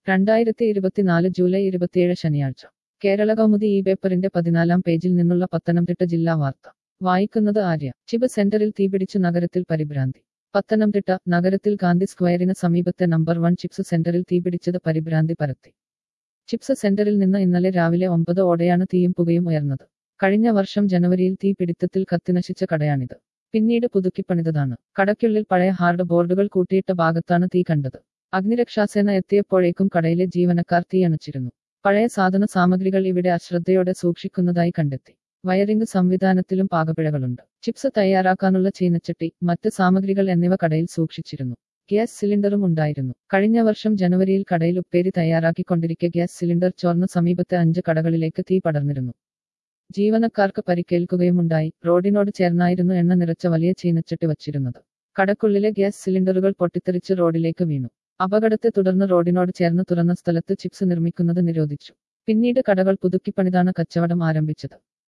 രണ്ടായിരത്തി ഇരുപത്തിനാല് ജൂലൈ ഇരുപത്തിയേഴ് ശനിയാഴ്ച കേരള കൗമുദി ഈ പേപ്പറിന്റെ പതിനാലാം പേജിൽ നിന്നുള്ള പത്തനംതിട്ട ജില്ലാ വാർത്ത വായിക്കുന്നത് ആര്യ ചിബ് സെന്ററിൽ തീപിടിച്ചു നഗരത്തിൽ പരിഭ്രാന്തി പത്തനംതിട്ട നഗരത്തിൽ ഗാന്ധി സ്ക്വയറിന് സമീപത്തെ നമ്പർ വൺ ചിപ്സ് സെന്ററിൽ തീപിടിച്ചത് പരിഭ്രാന്തി പരത്തി ചിപ്സ് സെന്ററിൽ നിന്ന് ഇന്നലെ രാവിലെ ഒമ്പത് ഓടെയാണ് തീയും പുകയും ഉയർന്നത് കഴിഞ്ഞ വർഷം ജനുവരിയിൽ തീ പിടിത്തത്തിൽ കത്തിനശിച്ച കടയാണിത് പിന്നീട് പുതുക്കിപ്പണിതതാണ് കടയ്ക്കുള്ളിൽ പഴയ ഹാർഡ് ബോർഡുകൾ കൂട്ടിയിട്ട ഭാഗത്താണ് തീ കണ്ടത് അഗ്നിരക്ഷാസേന എത്തിയപ്പോഴേക്കും കടയിലെ ജീവനക്കാർ തീയണച്ചിരുന്നു പഴയ സാധന സാമഗ്രികൾ ഇവിടെ അശ്രദ്ധയോടെ സൂക്ഷിക്കുന്നതായി കണ്ടെത്തി വയറിംഗ് സംവിധാനത്തിലും പാകപ്പിഴകളുണ്ട് ചിപ്സ് തയ്യാറാക്കാനുള്ള ചീനച്ചട്ടി മറ്റ് സാമഗ്രികൾ എന്നിവ കടയിൽ സൂക്ഷിച്ചിരുന്നു ഗ്യാസ് സിലിണ്ടറും ഉണ്ടായിരുന്നു കഴിഞ്ഞ വർഷം ജനുവരിയിൽ കടയിൽ ഉപ്പേരി തയ്യാറാക്കിക്കൊണ്ടിരിക്കെ ഗ്യാസ് സിലിണ്ടർ ചോർന്ന് സമീപത്തെ അഞ്ച് കടകളിലേക്ക് തീ പടർന്നിരുന്നു ജീവനക്കാർക്ക് പരിക്കേൽക്കുകയുമുണ്ടായി റോഡിനോട് ചേർന്നായിരുന്നു എണ്ണ നിറച്ച വലിയ ചീനച്ചട്ടി വച്ചിരുന്നത് കടക്കുള്ളിലെ ഗ്യാസ് സിലിണ്ടറുകൾ പൊട്ടിത്തെറിച്ച് റോഡിലേക്ക് വീണു അപകടത്തെ തുടർന്ന് റോഡിനോട് ചേർന്ന് തുറന്ന സ്ഥലത്ത് ചിപ്സ് നിർമ്മിക്കുന്നത് നിരോധിച്ചു പിന്നീട് കടകൾ പുതുക്കിപ്പണിതാണ് കച്ചവടം ആരംഭിച്ചത്